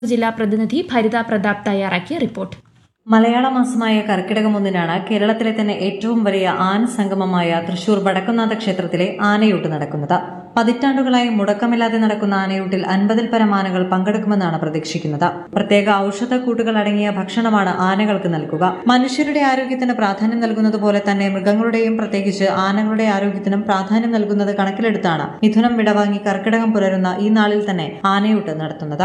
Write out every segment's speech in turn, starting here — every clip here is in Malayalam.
ജില്ലാ പ്രതിനിധി ഭരിത പ്രതാപ് തയ്യാറാക്കിയ റിപ്പോർട്ട് മലയാള മാസമായ കർക്കിടകം ഒന്നിനാണ് കേരളത്തിലെ തന്നെ ഏറ്റവും വലിയ ആന സംഗമമായ തൃശൂർ വടക്കുന്നാഥ ക്ഷേത്രത്തിലെ ആനയൂട്ട് നടക്കുന്നത് പതിറ്റാണ്ടുകളായി മുടക്കമില്ലാതെ നടക്കുന്ന ആനയൂട്ടിൽ അൻപതിൽ പരം ആനകൾ പങ്കെടുക്കുമെന്നാണ് പ്രതീക്ഷിക്കുന്നത് പ്രത്യേക ഔഷധക്കൂട്ടുകൾ അടങ്ങിയ ഭക്ഷണമാണ് ആനകൾക്ക് നൽകുക മനുഷ്യരുടെ ആരോഗ്യത്തിന് പ്രാധാന്യം നൽകുന്നത് പോലെ തന്നെ മൃഗങ്ങളുടെയും പ്രത്യേകിച്ച് ആനകളുടെ ആരോഗ്യത്തിനും പ്രാധാന്യം നൽകുന്നത് കണക്കിലെടുത്താണ് മിഥുനം വിടവാങ്ങി കർക്കിടകം പുലരുന്ന ഈ നാളിൽ തന്നെ ആനയൂട്ട് നടത്തുന്നത്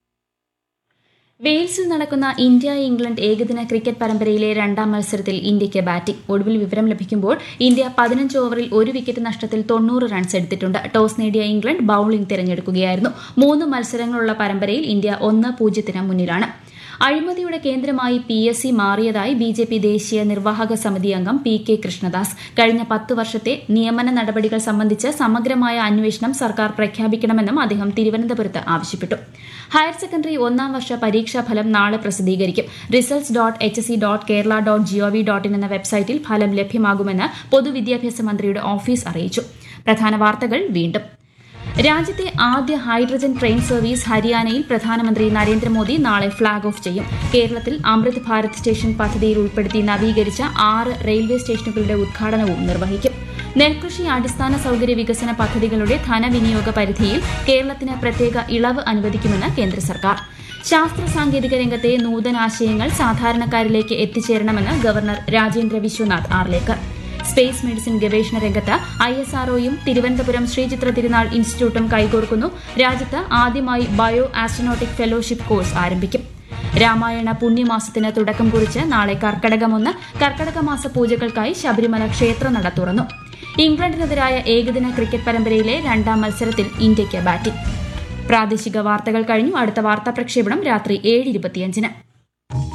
വെയിൽസിൽ നടക്കുന്ന ഇന്ത്യ ഇംഗ്ലണ്ട് ഏകദിന ക്രിക്കറ്റ് പരമ്പരയിലെ രണ്ടാം മത്സരത്തിൽ ഇന്ത്യയ്ക്ക് ബാറ്റിംഗ് ഒടുവിൽ വിവരം ലഭിക്കുമ്പോൾ ഇന്ത്യ പതിനഞ്ച് ഓവറിൽ ഒരു വിക്കറ്റ് നഷ്ടത്തിൽ തൊണ്ണൂറ് റൺസ് എടുത്തിട്ടുണ്ട് ടോസ് നേടിയ ഇംഗ്ലണ്ട് ബൌളിംഗ് തിരഞ്ഞെടുക്കുകയായിരുന്നു മൂന്ന് മത്സരങ്ങളുള്ള പരമ്പരയിൽ ഇന്ത്യ ഒന്ന് പൂജ്യത്തിന് മുന്നിലാണ് അഴിമതിയുടെ കേന്ദ്രമായി പി എസ് സി മാറിയതായി ബി ജെ പി ദേശീയ നിർവാഹക സമിതി അംഗം പി കെ കൃഷ്ണദാസ് കഴിഞ്ഞ പത്ത് വർഷത്തെ നിയമന നടപടികൾ സംബന്ധിച്ച് സമഗ്രമായ അന്വേഷണം സർക്കാർ പ്രഖ്യാപിക്കണമെന്നും അദ്ദേഹം തിരുവനന്തപുരത്ത് ആവശ്യപ്പെട്ടു ഹയർ സെക്കൻഡറി ഒന്നാം വർഷ പരീക്ഷാ ഫലം നാളെ പ്രസിദ്ധീകരിക്കും results dot H C dot Kerala dot gov dot in എന്ന വെബ്സൈറ്റിൽ ഫലം ലഭ്യമാകുമെന്ന് പൊതുവിദ്യാഭ്യാസ മന്ത്രിയുടെ ഓഫീസ് അറിയിച്ചു പ്രധാന വാർത്തകൾ വീണ്ടും രാജ്യത്തെ ആദ്യ ഹൈഡ്രജൻ ട്രെയിൻ സർവീസ് ഹരിയാനയിൽ പ്രധാനമന്ത്രി നരേന്ദ്രമോദി നാളെ ഫ്ളാഗ് ഓഫ് ചെയ്യും കേരളത്തിൽ അമൃത് ഭാരത് സ്റ്റേഷൻ പദ്ധതിയിൽ ഉൾപ്പെടുത്തി നവീകരിച്ച ആറ് റെയിൽവേ സ്റ്റേഷനുകളുടെ ഉദ്ഘാടനവും നിർവഹിക്കും നെൽകൃഷി അടിസ്ഥാന സൌകര്യ വികസന പദ്ധതികളുടെ ധനവിനിയോഗ പരിധിയിൽ കേരളത്തിന് പ്രത്യേക ഇളവ് അനുവദിക്കുമെന്ന് കേന്ദ്ര സർക്കാർ ശാസ്ത്ര സാങ്കേതിക രംഗത്തെ നൂതനാശയങ്ങൾ സാധാരണക്കാരിലേക്ക് എത്തിച്ചേരണമെന്ന് governor Rajendra Vishwanath Arlekar space medicine ഗവേഷണ രംഗത്ത് ഐ എസ് ആർഒയും തിരുവനന്തപുരം ശ്രീചിത്ര തിരുനാൾ ഇൻസ്റ്റിറ്റ്യൂട്ടും കൈകോർക്കുന്നു രാജ്യത്ത് ആദ്യമായി ബയോ ആസ്ട്രോനോട്ടിക് ഫെലോഷിപ്പ് കോഴ്സ് ആരംഭിക്കും രാമായണ പുണ്യമാസത്തിന് തുടക്കം കുറിച്ച് നാളെ കർക്കടകമൊന്ന് കർക്കടക മാസ പൂജകൾക്കായി ശബരിമല ക്ഷേത്രനട തുറന്നു ഇംഗ്ലണ്ടിനെതിരായ ഏകദിന ക്രിക്കറ്റ് പരമ്പരയിലെ രണ്ടാം മത്സരത്തിൽ ഇന്ത്യയ്ക്ക് ബാറ്റിംഗ് പ്രാദേശിക വാർത്തകൾ കഴിഞ്ഞു അടുത്ത വാർത്താ പ്രക്ഷേപണം രാത്രി ഏഴ് ഇരുപത്തിയഞ്ചിന്